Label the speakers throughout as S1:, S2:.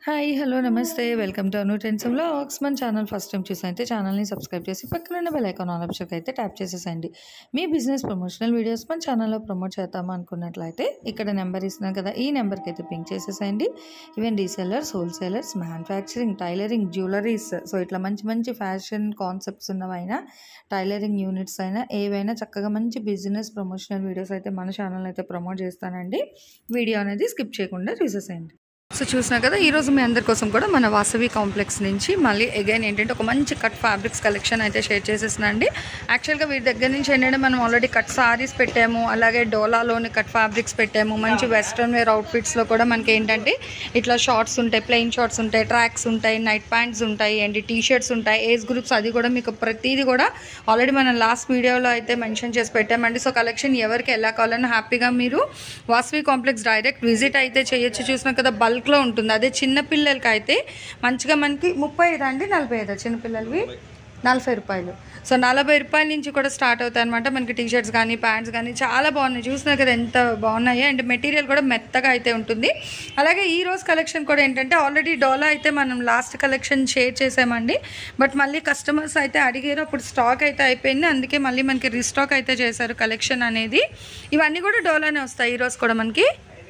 S1: Hi hello నమస్తే welcome to Anu టెన్సంలో ఆక్స్ మన ఛానల్ ఫస్ట్ టైం చూసైతే ఛానల్ని సబ్స్క్రైబ్ చేసి పక్కన ఉన్న బెల్ ఐకాన్ ఆన్ ఆప్షన్ అయితే ట్యాప్ చేసేసండి మీ బిజినెస్ ప్రమోషనల్ వీడియోస్ మన ఛానల్లో ప్రమోట్ చేద్దాము అనుకున్నట్లయితే ఇక్కడ నెంబర్ ఇస్తున్నాం కదా ఈ నెంబర్కి అయితే పింక్ చేసేసండి even resellers wholesalers manufacturing tailoring jewelleries so ఇట్లా మంచి మంచి ఫ్యాషన్ కాన్సెప్ట్స్ ఉన్నవైనా టైలరింగ్ యూనిట్స్ అయినా ఏవైనా చక్కగా మంచి బిజినెస్ ప్రమోషనల్ వీడియోస్ అయితే మన ఛానల్ అయితే ప్రమోట్ చేస్తానండి వీడియో అనేది స్కిప్ చేయకుండా చూసేసేయండి సో చూసినా కదా ఈరోజు మీ అందరి కోసం కూడా మన వాసవి కాంప్లెక్స్ నుంచి మళ్ళీ అగైన్ ఏంటంటే ఒక మంచి కట్ ఫ్యాబ్రిక్స్ కలెక్షన్ అయితే షేర్ చేసేసిన అండి యాక్చువల్గా వీరి దగ్గర నుంచి ఏంటంటే మనం ఆల్రెడీ కట్ సారీస్ పెట్టాము అలాగే డోలాలోని కట్ ఫ్యాబ్రిక్స్ పెట్టాము మంచి వెస్ట్రన్ వేర్ అవుట్ఫిట్స్లో కూడా మనకి ఏంటంటే ఇట్లా షార్ట్స్ ఉంటాయి ప్లెయిన్ షార్ట్స్ ఉంటాయి ట్రాక్స్ ఉంటాయి నైట్ ప్యాంట్స్ ఉంటాయి అండ్ టీ షర్ట్స్ ఉంటాయి ఏజ్ గ్రూప్స్ అది కూడా మీకు ప్రతిదీ కూడా ఆల్రెడీ మనం లాస్ట్ వీడియోలో అయితే మెన్షన్ చేసి పెట్టామండి సో కలెక్షన్ ఎవరికి ఎలా కావాలన్నా హ్యాపీగా మీరు వాసవి కాంప్లెక్స్ డైరెక్ట్ విజిట్ అయితే చేయొచ్చు చూసినా కదా బల్క్లో ఉంటుంది అదే చిన్న పిల్లలకి అయితే మంచిగా మనకి ముప్పై ఐదు అండి నలభై ఐదు చిన్నపిల్లలవి నలభై రూపాయలు సో నలభై రూపాయల నుంచి కూడా స్టార్ట్ అవుతాయి అనమాట మనకి టీ షర్ట్స్ కానీ ప్యాంట్స్ కానీ చాలా బాగున్నాయి చూసినా కదా ఎంత బాగున్నాయి అండ్ మెటీరియల్ కూడా మెత్తగా అయితే ఉంటుంది అలాగే ఈ రోజు కలెక్షన్ కూడా ఏంటంటే ఆల్రెడీ డోలా అయితే మనం లాస్ట్ కలెక్షన్ షేర్ చేసామండి బట్ మళ్ళీ కస్టమర్స్ అయితే అడిగారు అప్పుడు స్టాక్ అయితే అయిపోయింది అందుకే మళ్ళీ మనకి రీస్టాక్ అయితే చేశారు కలెక్షన్ అనేది ఇవన్నీ కూడా డోలానే వస్తాయి ఈరోజు కూడా మనకి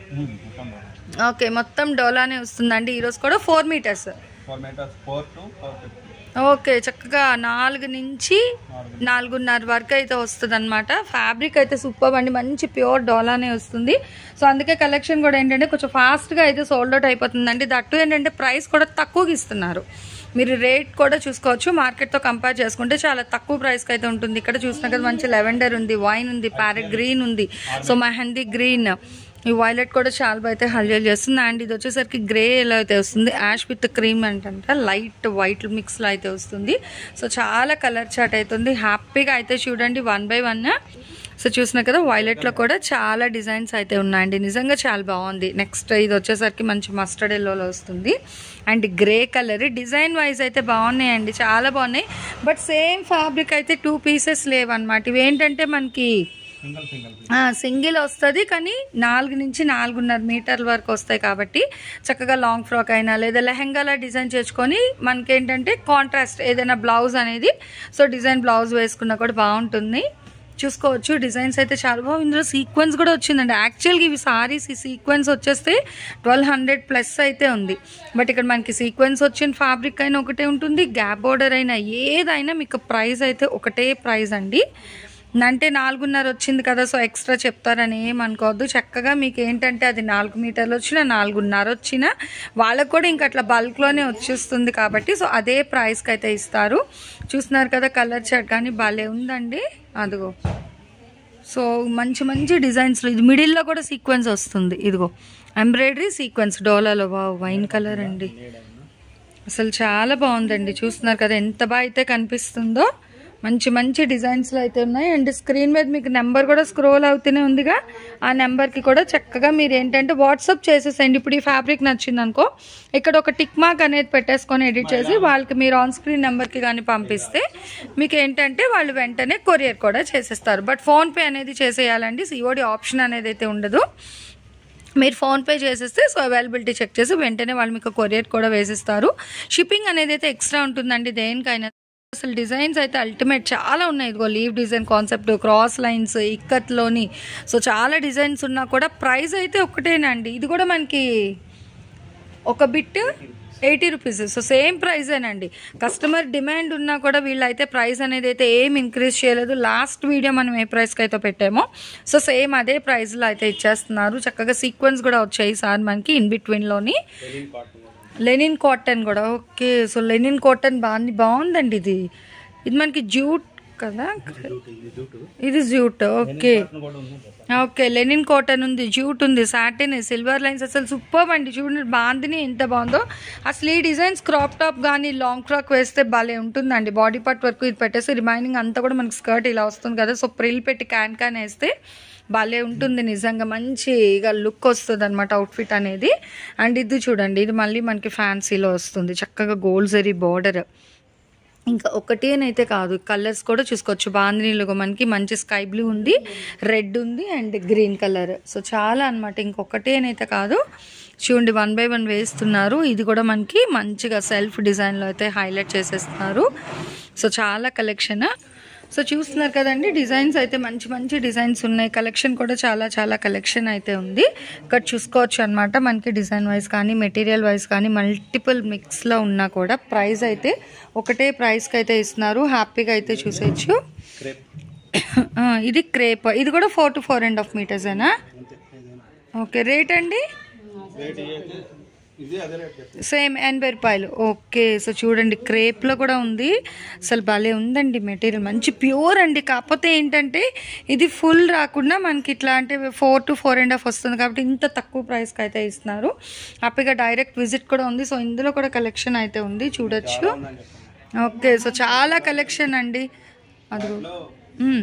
S1: ఓకే మొత్తం డోలానే వస్తుందండి ఈరోజు కూడా four metres
S2: four metres four to four fifty
S1: okay చక్కగా నాలుగు నుంచి నాలుగున్నర వరకు అయితే వస్తుంది అనమాట ఫ్యాబ్రిక్ అయితే సూపర్ అండి మంచి ప్యూర్ డోలానే వస్తుంది సో అందుకే కలెక్షన్ కూడా ఏంటంటే కొంచెం ఫాస్ట్గా అయితే సోల్డ్ అవుట్ అయిపోతుందండి దట్టు ఏంటంటే ప్రైస్ కూడా తక్కువకి ఇస్తున్నారు మీరు రేట్ కూడా చూసుకోవచ్చు మార్కెట్తో కంపేర్ చేసుకుంటే చాలా తక్కువ ప్రైస్కి అయితే ఉంటుంది ఇక్కడ చూసినా కదా మంచి లెవెండర్ ఉంది వైన్ ఉంది ప్యారెట్ గ్రీన్ ఉంది సో మెహందీ గ్రీన్ ఈ వైలెట్ కూడా చాలా బాగా అయితే హల్జల్ చేస్తుంది అండ్ ఇది వచ్చేసరికి గ్రే ఎలా అయితే వస్తుంది యాష్ విత్ క్రీమ్ అంటంట లైట్ వైట్ మిక్స్లో అయితే వస్తుంది సో చాలా కలర్ చాట్ అవుతుంది హ్యాపీగా అయితే చూడండి వన్ బై వన్ సో చూసినా కదా వైలెట్లో కూడా చాలా డిజైన్స్ అయితే ఉన్నాయండి నిజంగా చాలా బాగుంది నెక్స్ట్ ఇది వచ్చేసరికి మంచి మస్టర్డ్ ఎల్లోలో వస్తుంది and grey colour design wise అయితే బాగున్నాయండి చాలా బాగున్నాయి బట్ సేమ్ ఫ్యాబ్రిక్ అయితే టూ పీసెస్ లేవన్నమాట ఇవి ఏంటంటే మనకి
S2: సింగిల్ సింగిల్
S1: సింగిల్ వస్తుంది కానీ నాలుగు నుంచి నాలుగున్నర మీటర్ల వరకు వస్తాయి కాబట్టి చక్కగా లాంగ్ ఫ్రాక్ అయినా లేదా లెహంగాలా డిజైన్ చేసుకొని మనకేంటంటే కాంట్రాస్ట్ ఏదైనా బ్లౌజ్ అనేది సో డిజైన్ బ్లౌజ్ వేసుకున్నా కూడా బాగుంటుంది చూసుకోవచ్చు డిజైన్స్ అయితే చాలా బాగా ఇందులో సీక్వెన్స్ కూడా వచ్చిందండి యాక్చువల్గా ఇవి సారీస్ ఈ సీక్వెన్స్ వచ్చేస్తే ట్వెల్వ్ హండ్రెడ్ ప్లస్ అయితే ఉంది బట్ ఇక్కడ మనకి సీక్వెన్స్ వచ్చిన ఫ్యాబ్రిక్ అయినా ఒకటే ఉంటుంది గ్యాప్ బోర్డర్ అయినా ఏదైనా మీకు ప్రైస్ అయితే ఒకటే ప్రైస్ అండి అంటే నాలుగున్నర వచ్చింది కదా సో ఎక్స్ట్రా చెప్తారని ఏమనుకోవద్దు చక్కగా మీకు ఏంటంటే అది నాలుగు మీటర్లు వచ్చినా నాలుగున్నర వచ్చినా వాళ్ళకు కూడా ఇంక అట్లా బల్క్లోనే వచ్చేస్తుంది కాబట్టి సో అదే ప్రైస్కి అయితే ఇస్తారు చూస్తున్నారు కదా కలర్ షర్ట్ కానీ భలే ఉందండి అదిగో సో మంచి మంచి డిజైన్స్లో ఇది మిడిల్లో కూడా సీక్వెన్స్ వస్తుంది ఇదిగో ఎంబ్రాయిడరీ సీక్వెన్స్ డోలాలో వా వైన్ కలర్ అండి అసలు చాలా బాగుందండి చూస్తున్నారు కదా ఎంత బాగా అయితే కనిపిస్తుందో మంచి మంచి డిజైన్స్లో అయితే ఉన్నాయి అండ్ స్క్రీన్ మీద మీకు నెంబర్ కూడా స్క్రోల్ అవుతూనే ఉందిగా ఆ నెంబర్కి కూడా చక్కగా మీరు ఏంటంటే వాట్సాప్ చేసేసండి ఇప్పుడు ఈ ఫ్యాబ్రిక్ నచ్చింది అనుకో ఇక్కడ ఒక టిక్ మార్క్ అనేది పెట్టేసుకొని ఎడిట్ చేసి వాళ్ళకి మీరు ఆన్ స్క్రీన్ నెంబర్కి కానీ పంపిస్తే మీకు ఏంటంటే వాళ్ళు వెంటనే కొరియర్ కూడా చేసేస్తారు బట్ ఫోన్పే అనేది చేసేయాలండి సిఓడి ఆప్షన్ అనేది అయితే ఉండదు మీరు ఫోన్పే చేసేస్తే సో అవైలబిలిటీ చెక్ చేసి వెంటనే వాళ్ళు మీకు కొరియర్ కూడా వేసిస్తారు షిప్పింగ్ అనేది అయితే ఎక్స్ట్రా ఉంటుందండి దేనికైనా అసలు డిజైన్స్ అయితే అల్టిమేట్ చాలా ఉన్నాయి ఇదిగో leaf design concept cross lines ఇక్కత్లోని సో చాలా డిజైన్స్ ఉన్నా కూడా ప్రైస్ అయితే ఒకటేనండి ఇది కూడా మనకి ఒక bit eighty rupees so same ప్రైజేనండి కస్టమర్ డిమాండ్ ఉన్నా కూడా వీళ్ళైతే ప్రైస్ అనేది అయితే ఏం ఇంక్రీజ్ చేయలేదు లాస్ట్ వీడియో మనం ఏ ప్రైస్కి అయితే పెట్టామో సో సేమ్ అదే ప్రైస్లో అయితే ఇచ్చేస్తున్నారు చక్కగా సీక్వెన్స్ కూడా వచ్చాయి సార్ మనకి ఇన్ బిట్వీన్లోని లెనిన్ కాటన్ కూడా ఓకే సో లెనిన్ కాటన్ బాగుంది బాగుందండి ఇది ఇది మనకి జూట్ కదా ఇది jute okay okay linen cotton ఉంది జూట్ ఉంది సాటిన్ సిల్వర్ లైన్స్ అసలు సూపర్ అండి చూడండి బాగుంది ఎంత బాగుందో అసలు ఈ డిజైన్స్ క్రాప్ టాప్ కానీ లాంగ్ ఫ్రాక్ వేస్తే భలే ఉంటుందండి బాడీ పార్ట్ వరకు ఇది పెట్టేసి రిమైనింగ్ అంతా కూడా మనకి స్కర్ట్ ఇలా వస్తుంది కదా సో ప్రిల్ పెట్టి క్యాన్ క్యాన్ వేస్తే భలే ఉంటుంది నిజంగా మంచి ఇక లుక్ వస్తుంది అనమాట అవుట్ఫిట్ అనేది అండ్ ఇది చూడండి ఇది మళ్ళీ మనకి ఫ్యాన్సీలో వస్తుంది చక్కగా గోల్డ్ జరీ బార్డర్ ఇంకా ఒకటేనైతే కాదు కలర్స్ కూడా చూసుకోవచ్చు బాందినీలో మనకి మంచి స్కై బ్లూ ఉంది రెడ్ ఉంది అండ్ గ్రీన్ కలర్ సో చాలా అనమాట ఇంకొకటేనైతే కాదు చూడండి వన్ బై వన్ వేస్తున్నారు ఇది కూడా మనకి మంచిగా సెల్ఫ్ డిజైన్లో అయితే హైలైట్ చేసేస్తున్నారు సో చాలా కలెక్షన్ సో చూస్తున్నారు కదండి డిజైన్స్ అయితే మంచి మంచి డిజైన్స్ ఉన్నాయి కలెక్షన్ కూడా చాలా చాలా కలెక్షన్ అయితే ఉంది ఇక్కడ చూసుకోవచ్చు అనమాట మనకి డిజైన్ వైజ్ కానీ మెటీరియల్ వైజ్ కానీ మల్టిపుల్ మిక్స్లో ఉన్నా కూడా ప్రైస్ అయితే ఒకటే ప్రైస్కి అయితే ఇస్తున్నారు హ్యాపీగా అయితే చూసేయచ్చు
S2: క్రేప్
S1: ఆ, ఇది క్రేప్ ఇది కూడా four to four and half మీటర్సేనా ఓకే రేట్ అండి
S2: రేట్ అయితే ఇది అదే రేట్ చెప్తాను
S1: సేమ్ ఎనభై రూపాయలు ఓకే సో చూడండి క్రేప్లో కూడా ఉంది అసలు భలే ఉందండి మెటీరియల్ మంచి ప్యూర్ అండి కాకపోతే ఏంటంటే ఇది ఫుల్ రాకుండా మనకి ఇట్లా అంటే four to four and half వస్తుంది కాబట్టి ఇంత తక్కువ ప్రైస్కి అయితే ఇస్తున్నారు హ్యాపీగా డైరెక్ట్ విజిట్ కూడా ఉంది సో ఇందులో కూడా కలెక్షన్ అయితే ఉంది చూడొచ్చు
S2: ఉందని చెప్పండి
S1: ఓకే సో చాలా కలెక్షన్ అండి అది మ్మ్.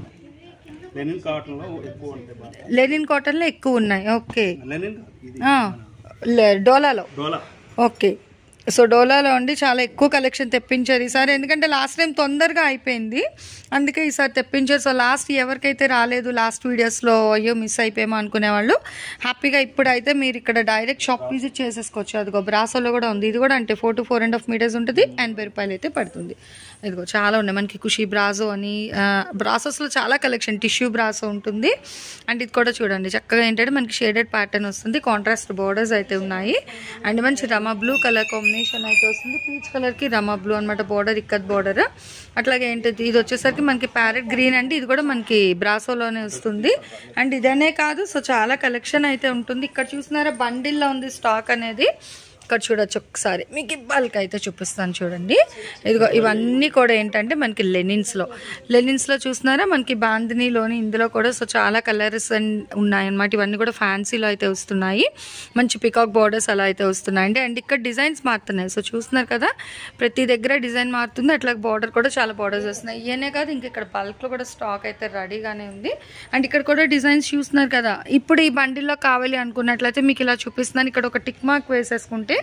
S2: లెనిన్ కాటన్లో ఎక్కువ ఉంటాయి బాగా
S1: లెనిన్ కాటన్లో ఎక్కువ ఉన్నాయి ఓకే
S2: లెనిన్ ఇది
S1: ఆ, లే- డోలాలో
S2: డోలా
S1: ఓకే సో డోలాలో ఉండి చాలా ఎక్కువ కలెక్షన్ తెప్పించారు ఈసారి ఎందుకంటే లాస్ట్ టైం తొందరగా అయిపోయింది అందుకే ఈసారి తెప్పించారు సో లాస్ట్ ఎవరికైతే రాలేదు లాస్ట్ వీడియోస్లో అయ్యో మిస్ అయిపోయామో అనుకునే వాళ్ళు హ్యాపీగా ఇప్పుడైతే మీరు ఇక్కడ డైరెక్ట్ షాప్ విజిట్ చేసేసుకోవచ్చు అదిగో బ్రాసోలో కూడా ఉంది ఇది కూడా అంటే four to four and half metres ఉంటుంది ఎనభై రూపాయలు అయితే పడుతుంది ఇదిగో చాలా ఉన్నాయి మనకి ఖుషి బ్రాజో అని ఆ, బ్రాసోస్లో చాలా కలెక్షన్ టిష్యూ బ్రాసో ఉంటుంది అండ్ ఇది కూడా చూడండి చక్కగా ఏంటంటే మనకి షేడెడ్ ప్యాటర్న్ వస్తుంది కాంట్రాస్ట్ బోర్డర్స్ అయితే ఉన్నాయి అండ్ మంచి రమా బ్లూ కలర్ కాంబినేషన్ అయితే వస్తుంది పీచ్ కలర్కి రమా బ్లూ అనమాట బోర్డర్ ఇక్కత్ బోర్డర్ అట్లాగే ఏంటిది ఇది వచ్చేసరికి మనకి ప్యారెట్ గ్రీన్ అండి ఇది కూడా మనకి బ్రాసోలోనే వస్తుంది అండ్ ఇదనే కాదు సో చాలా కలెక్షన్ అయితే ఉంటుంది ఇక్కడ చూసినారా బండిల్లో ఉంది స్టాక్ అనేది ఇక్కడ చూడొచ్చు ఒకసారి మీకు బల్క్ అయితే చూపిస్తాను చూడండి ఇదిగో ఇవన్నీ కూడా ఏంటంటే మనకి లెనిన్స్లో లెనిన్స్లో చూస్తున్నారా మనకి బాందినీలోని ఇందులో కూడా సో చాలా కలర్స్ ఉన్నాయన్నమాట ఇవన్నీ కూడా ఫ్యాన్సీలో అయితే వస్తున్నాయి మంచి పికాక్ బోర్డర్స్ అలా అయితే వస్తున్నాయండి అండ్ ఇక్కడ డిజైన్స్ మారుతున్నాయి సో చూస్తున్నారు కదా ప్రతి దగ్గర డిజైన్ మారుతుంది అట్లా బార్డర్ కూడా చాలా బార్డర్స్ వస్తున్నాయి ఇవనే కాదు ఇంక ఇక్కడ బల్క్లో కూడా స్టాక్ అయితే రెడీగానే ఉంది అండ్ ఇక్కడ కూడా డిజైన్స్ చూస్తున్నారు కదా ఇప్పుడు ఈ బండిల్లో కావాలి అనుకున్నట్లయితే మీకు ఇలా చూపిస్తున్నాను ఇక్కడ ఒక టిక్ మార్క్ వేసేసుకుంటే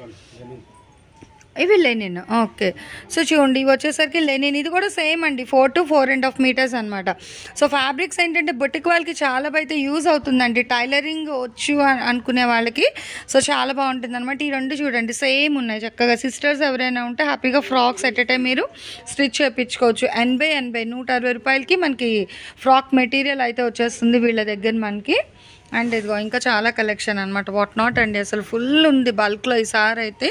S1: ఇవి లెనిన్ ఓకే సో చూడండి ఇవి వచ్చేసరికి లెనిన్ ఇది కూడా సేమ్ అండి four to four and half metres అనమాట సో ఫ్యాబ్రిక్స్ ఏంటంటే బొటిక్ వాళ్ళకి చాలా అయితే యూజ్ అవుతుందండి టైలరింగ్ వచ్చు అన్- అనుకునే వాళ్ళకి సో చాలా బాగుంటుంది అనమాట ఈ రెండు చూడండి సేమ్ ఉన్నాయి చక్కగా సిస్టర్స్ ఎవరైనా ఉంటే హ్యాపీగా ఫ్రాక్స్ ఎట్ టైం మీరు స్టిచ్ చేయించుకోవచ్చు ఎనభై ఎనభై నూట అరవై రూపాయలకి మనకి ఫ్రాక్ మెటీరియల్ అయితే వచ్చేస్తుంది వీళ్ళ దగ్గర మనకి అండ్ ఇదిగో ఇంకా చాలా కలెక్షన్ అనమాట వాట్ నాట్ అండి అసలు ఫుల్ ఉంది బల్క్లో ఈసారి అయితే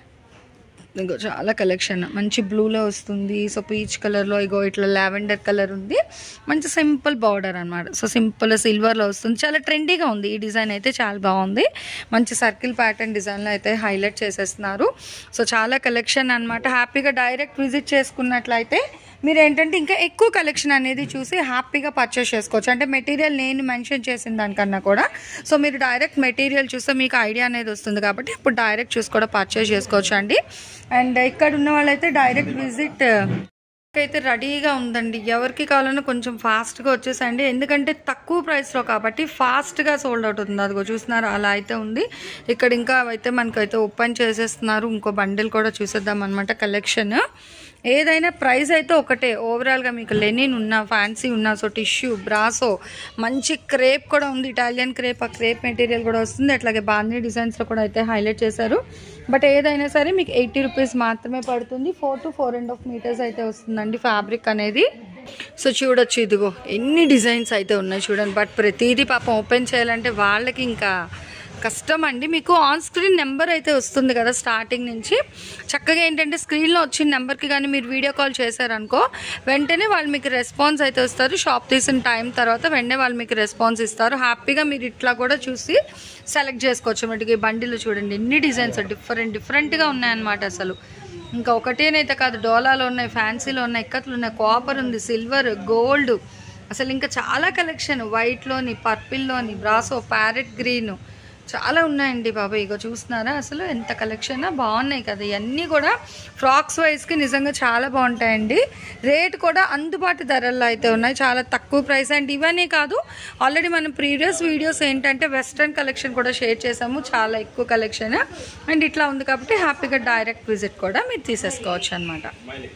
S1: ఇంకో చాలా కలెక్షన్ మంచి బ్లూలో వస్తుంది సో పీచ్ కలర్లో ఇగో ఇట్లా లావెండర్ కలర్ ఉంది మంచి సింపుల్ బార్డర్ అనమాట సో సింపుల్ సిల్వర్లో వస్తుంది చాలా ట్రెండీగా ఉంది ఈ డిజైన్ అయితే చాలా బాగుంది మంచి సర్కిల్ ప్యాటర్న్ డిజైన్లో అయితే హైలైట్ చేసేస్తున్నారు సో చాలా కలెక్షన్ అనమాట హ్యాపీగా డైరెక్ట్ విజిట్ చేసుకున్నట్లయితే మీరు ఏంటంటే ఇంకా ఎక్కువ కలెక్షన్ అనేది చూసి హ్యాపీగా పర్చేస్ చేసుకోవచ్చు అంటే మెటీరియల్ నేను మెన్షన్ చేసిన దానికన్నా కూడా సో మీరు డైరెక్ట్ మెటీరియల్ చూస్తే మీకు ఐడియా అనేది వస్తుంది కాబట్టి ఇప్పుడు డైరెక్ట్ చూసి కూడా పర్చేస్ చేసుకోవచ్చు అండి అండ్ ఇక్కడ ఉన్న వాళ్ళైతే డైరెక్ట్ విజిట్ అయితే రెడీగా ఉందండి ఎవరికి కావాలన్నా కొంచెం ఫాస్ట్గా వచ్చేసండి ఎందుకంటే తక్కువ ప్రైస్లో కాబట్టి ఫాస్ట్గా సోల్డ్ అవుట్ అవుతుంది అదిగో చూస్తున్నారు అలా అయితే ఉంది ఇక్కడ ఇంకా అయితే మనకైతే ఓపెన్ చేసేస్తున్నారు ఇంకో బండిల్ కూడా చూసేద్దాం అనమాట కలెక్షన్ ఏదైనా ప్రైస్ అయితే ఒకటే ఓవరాల్గా మీకు లెనిన్ ఉన్న ఫ్యాన్సీ ఉన్న సో టిష్యూ బ్రాసో మంచి క్రేప్ కూడా ఉంది ఇటాలియన్ క్రేప్ ఆ క్రేప్ మెటీరియల్ కూడా వస్తుంది అట్లాగే బాందీ డిజైన్స్లో కూడా అయితే హైలైట్ చేశారు బట్ ఏదైనా సరే మీకు ఎయిటీ రూపీస్ మాత్రమే పడుతుంది four to four and half metres అయితే వస్తుందండి ఫ్యాబ్రిక్ అనేది సో చూడొచ్చు ఇదిగో ఎన్ని డిజైన్స్ అయితే ఉన్నాయి చూడండి బట్ ప్రతిదీ పాపం ఓపెన్ చేయాలంటే వాళ్ళకి ఇంకా కష్టం అండి మీకు ఆన్ స్క్రీన్ నెంబర్ అయితే వస్తుంది కదా స్టార్టింగ్ నుంచి చక్కగా ఏంటంటే స్క్రీన్లో వచ్చిన నెంబర్కి కానీ మీరు వీడియో కాల్ చేశారనుకో వెంటనే వాళ్ళు మీకు రెస్పాన్స్ అయితే వస్తారు షాప్ తీసిన టైం తర్వాత వెంటనే వాళ్ళు మీకు రెస్పాన్స్ ఇస్తారు హ్యాపీగా మీరు ఇట్లా కూడా చూసి సెలెక్ట్ చేసుకోవచ్చు అన్నమాట ఈ బండిలో చూడండి ఎన్ని డిజైన్స్ డిఫరెంట్ డిఫరెంట్గా ఉన్నాయన్నమాట అసలు ఇంకా ఒకటేనైతే కాదు డోలాలో ఉన్నాయి ఫ్యాన్సీలో ఉన్నాయి ఇక్కట్లు ఉన్నాయి కాపర్ ఉంది సిల్వర్ గోల్డ్ అసలు ఇంకా చాలా కలెక్షన్ వైట్లోని పర్పిల్లోని బ్రాసో ప్యారెట్ గ్రీన్ చాలా ఉన్నాయండి బాబా ఇగో చూస్తున్నారా అసలు ఎంత కలెక్షన్ బాగున్నాయి కదా ఇవన్నీ కూడా ఫ్రాక్స్ వైజ్కి నిజంగా చాలా బాగుంటాయండి రేట్ కూడా అందుబాటు ధరల్లో అయితే ఉన్నాయి చాలా తక్కువ ప్రైస్ అండ్ ఇవన్నీ కాదు ఆల్రెడీ మనం ప్రీవియస్ వీడియోస్ ఏంటంటే వెస్ట్రన్ కలెక్షన్ కూడా షేర్ చేసాము చాలా ఎక్కువ కలెక్షన్ అండ్ ఇట్లా ఉంది కాబట్టి హ్యాపీగా డైరెక్ట్ విజిట్ కూడా మీరు తీసేసుకోవచ్చు అనమాట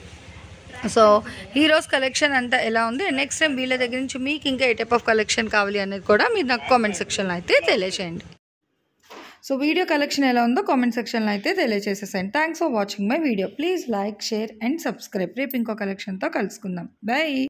S1: సో హీరోస్ కలెక్షన్ అంతా ఎలా ఉంది నెక్స్ట్ టైం వీళ్ళ దగ్గర నుంచి మీకు ఇంకా ఏ టైప్ ఆఫ్ కలెక్షన్ కావాలి అనేది కూడా మీరు నాకు కామెంట్ సెక్షన్లో అయితే తెలియజేయండి సో వీడియో కలెక్షన్ ఎలా ఉందో కామెంట్ సెక్షన్లో అయితే తెలియజేసేసాను thanks for watching my video please like share and subscribe రేపు ఇంకో కలెక్షన్తో కలుసుకుందాం బాయ్